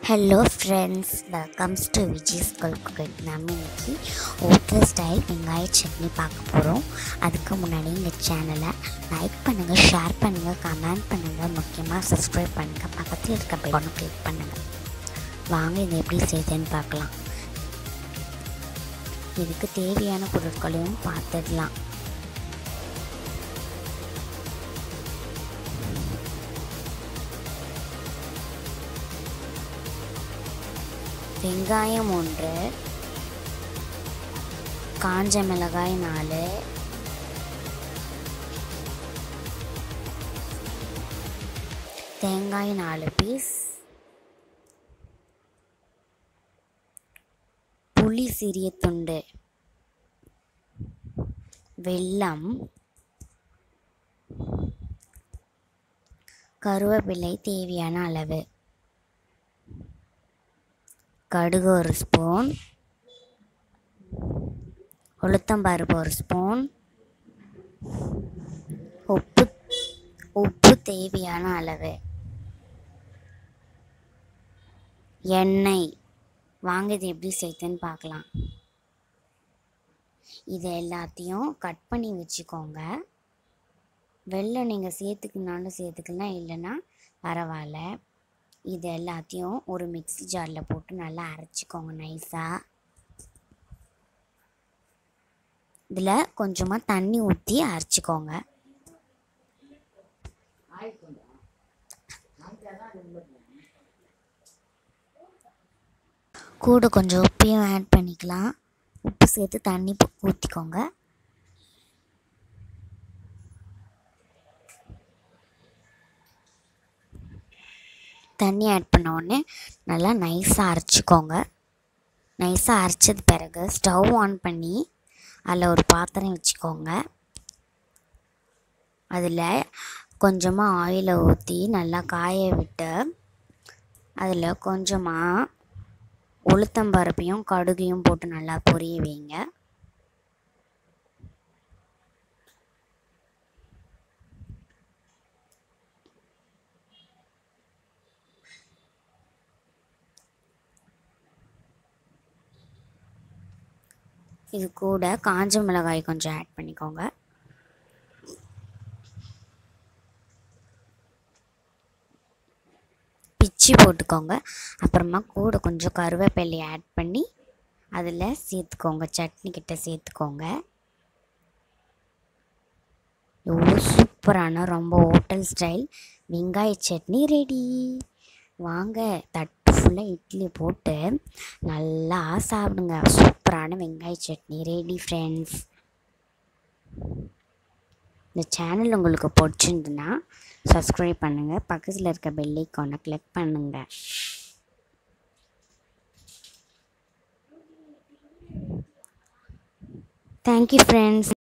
hello friends welcomes to Vijay school cooking நம்ம இன்னைக்கு hotel style வெங்காய சட்னி பார்க்க போகிறோம் அதுக்கு முன்னாடி இந்த சேனலை லைக் பண்ணுங்கள் ஷேர் பண்ணுங்கள் கமெண்ட் பண்ணுங்கள் முக்கியமாக சப்ஸ்கிரைப் பண்ணுங்கள் பக்கத்தில் இருக்க பெல் கிளிக் பண்ணுங்கள் வாங்க இது எப்படி செய்யுதுன்னு பார்க்கலாம் இதுக்கு தேவையான பொருட்களையும் பார்த்துடலாம் வெங்காயம் ஒன்று காஞ்ச மிளகாய் நாலு தேங்காய் நாலு பீஸ் புளி சிறிய துண்டு வெல்லம் கருவேப்பிலை தேவையான அளவு கடுகு ஒரு ஸ்பூன் உளுத்தம்பருப்பு ஒரு ஸ்பூன் உப்பு உப்பு தேவையான அளவு எண்ணெய் வாங்க இது எப்படி செய்யுதுன்னு பார்க்கலாம் இது எல்லாத்தையும் கட் பண்ணி வச்சுக்கோங்க வெள்ளம் நீங்கள் சேர்த்துக்கணுன்னாலும் சேர்த்துக்கலாம் இல்லைன்னா பரவாயில்ல இது எல்லாத்தையும் ஒரு மிக்ஸி ஜாரில் போட்டு நல்லா அரைச்சிக்கோங்க நைஸாக இதில் கொஞ்சமாக தண்ணி ஊற்றி அரைச்சிக்கோங்க கூட கொஞ்சம் உப்பையும் ஆட் பண்ணிக்கலாம் உப்பு சேர்த்து தண்ணி ஊற்றிக்கோங்க தண்ணி ஆட் பண்ண உடனே நல்லா நைஸாக அரைச்சிக்கோங்க நைஸாக அரைச்சது பிறகு ஸ்டவ் ஆன் பண்ணி அதில் ஒரு பாத்திரம் வச்சுக்கோங்க அதில் கொஞ்சமாக ஆயிலை ஊற்றி நல்லா காய விட்டு அதில் கொஞ்சமாக உளுத்தம்பருப்பையும் கடுகையும் போட்டு நல்லா பொரிய வைங்க இது கூட காஞ்ச மிளகாய் கொஞ்சம் ஆட் பண்ணிக்கோங்க பிச்சு போட்டுக்கோங்க அப்புறமா கூட கொஞ்சம் கருவேப்பிலை ஆட் பண்ணி அதில் சேர்த்துக்கோங்க சட்னி கிட்ட சேர்த்துக்கோங்க எவ்வளோ சூப்பரான ரொம்ப ஹோட்டல் ஸ்டைல் வெங்காய சட்னி ரெடி வாங்க தட்டு ஃபுல்லாக இட்லி போட்டு நல்லா சாப்பிடுங்க சூப்பரான வெங்காய சட்னி ரெடி ஃப்ரெண்ட்ஸ் இந்த சேனல் உங்களுக்கு பிடிச்சிருந்துன்னா சப்ஸ்கிரைப் பண்ணுங்கள் பக்கத்தில் இருக்க பெல் ஐக்கானை கிளிக் பண்ணுங்கள் தேங்க்யூ ஃப்ரெண்ட்ஸ்